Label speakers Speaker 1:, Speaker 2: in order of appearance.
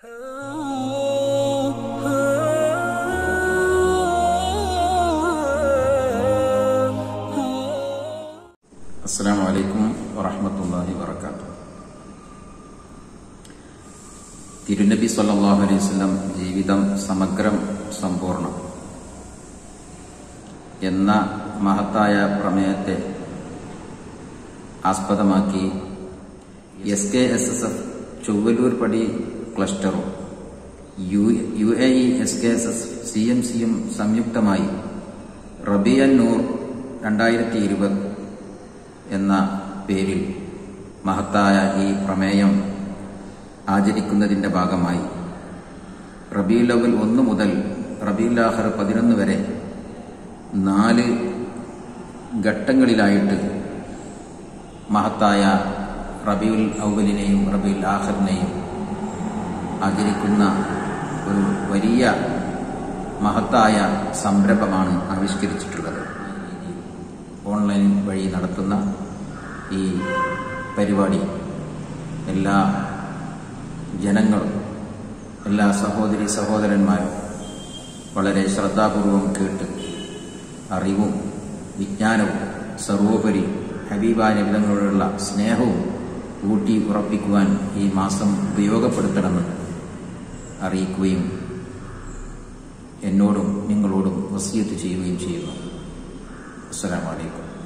Speaker 1: അസ്സാം വലൈക്കും വറഹമത്തല്ലാഹി വർക്കാത്തു തിരുനബി സല്ലല്ലാഹു അലൈഹി വസല്ലം ജീവിതം സമഗ്രം സമ്പൂർണം എന്ന മഹത്തായ പ്രമേയത്തെ ആസ്പദമാക്കി S K S S F Chovvallur പടി ക്ലസ്റ്ററും U U A E S K S S C M സിയും സംയുക്തമായി റബിയൻ നൂർ രണ്ടായിരത്തി ഇരുപത് എന്ന പേരിൽ മഹത്തായ ഈ പ്രമേയം ആചരിക്കുന്നതിന്റെ ഭാഗമായി റബീൽ അവൽ ഒന്ന് മുതൽ റബീൽ ആഹർ പതിനൊന്ന് വരെ നാല് ഘട്ടങ്ങളിലായിട്ട് മഹത്തായ റബീൽ ഔവലിനെയും റബീൽ ആഹറിനെയും ആചരിക്കുന്ന ഒരു വലിയ മഹത്തായ സംരംഭമാണ് ആവിഷ്കരിച്ചിട്ടുള്ളത് ഓൺലൈൻ വഴി നടത്തുന്ന ഈ പരിപാടി എല്ലാ ജനങ്ങളും എല്ലാ സഹോദരി സഹോദരന്മാരും വളരെ ശ്രദ്ധാപൂർവം കേട്ട് അറിവും വിജ്ഞാനവും സർവോപരി ഹബീബായ വിധങ്ങളോടുള്ള സ്നേഹവും ഊട്ടി ഉറപ്പിക്കുവാൻ ഈ മാസം ഉപയോഗപ്പെടുത്തണമെന്ന് അറിയിക്കുകയും എന്നോടും നിങ്ങളോടും വസിയത്ത് ചെയ്യുകയും ചെയ്യുന്നു അസ്സലാമലൈക്കും